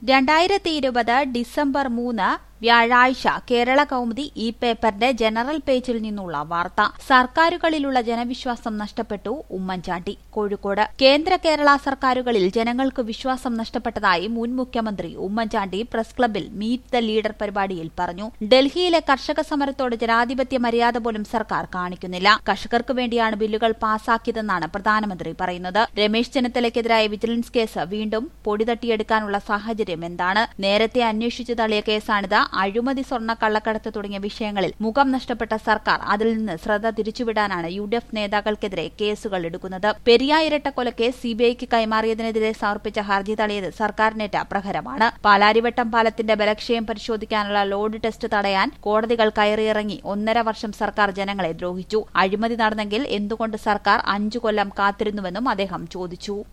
രണ്ടായിരത്തി ഇരുപത് ഡിസംബർ മൂന്ന് വ്യാഴാഴ്ച കേരള കൗമുദി ഈ പേപ്പറിന്റെ ജനറൽ പേജിൽ നിന്നുള്ള വാർത്ത സർക്കാരുകളിലുള്ള ജനവിശ്വാസം നഷ്ടപ്പെട്ടു ഉമ്മൻചാണ്ടി കോഴിക്കോട് കേന്ദ്ര കേരള സർക്കാരുകളിൽ ജനങ്ങൾക്ക് വിശ്വാസം നഷ്ടപ്പെട്ടതായി മുൻ മുഖ്യമന്ത്രി ഉമ്മൻചാണ്ടി പ്രസ് ക്ലബിൽ മീറ്റ് ദ ലീഡർ പരിപാടിയിൽ പറഞ്ഞു ഡൽഹിയിലെ കർഷക സമരത്തോട് ജനാധിപത്യ മര്യാദ പോലും സർക്കാർ കാണിക്കുന്നില്ല കർഷകർക്ക് വേണ്ടിയാണ് ബില്ലുകൾ പാസാക്കിയതെന്നാണ് പ്രധാനമന്ത്രി പറയുന്നത് രമേശ് ചെന്നിത്തലയ്ക്കെതിരായ വിജിലൻസ് കേസ് വീണ്ടും പൊടിതട്ടിയെടുക്കാനുള്ള സാഹചര്യം എന്താണ് നേരത്തെ അന്വേഷിച്ചു തള്ളിയ കേസാണിത് അഴിമതി സ്വർണ്ണ കള്ളക്കടത്ത് തുടങ്ങിയ വിഷയങ്ങളിൽ മുഖം നഷ്ടപ്പെട്ട സർക്കാർ അതിൽ നിന്ന് ശ്രദ്ധ തിരിച്ചുവിടാനാണ് യു ഡി എഫ് നേതാക്കൾക്കെതിരെ കേസുകൾ എടുക്കുന്നത് പെരിയ ഇരട്ടക്കൊലക്കേസ് സിബിഐക്ക് കൈമാറിയതിനെതിരെ സമർപ്പിച്ച ഹർജി തള്ളിയത് സർക്കാരിനേറ്റ പ്രഹരമാണ് പാലാരിവട്ടം പാലത്തിന്റെ ബലക്ഷയം പരിശോധിക്കാനുള്ള ലോഡ് ടെസ്റ്റ് തടയാൻ കോടതികൾ കയറിയിറങ്ങി ഒന്നര വർഷം സർക്കാർ ജനങ്ങളെ ദ്രോഹിച്ചു അഴിമതി നടന്നെങ്കിൽ എന്തുകൊണ്ട് സർക്കാർ അഞ്ചു കൊല്ലം കാത്തിരുന്നുവെന്നും അദ്ദേഹം ചോദിച്ചു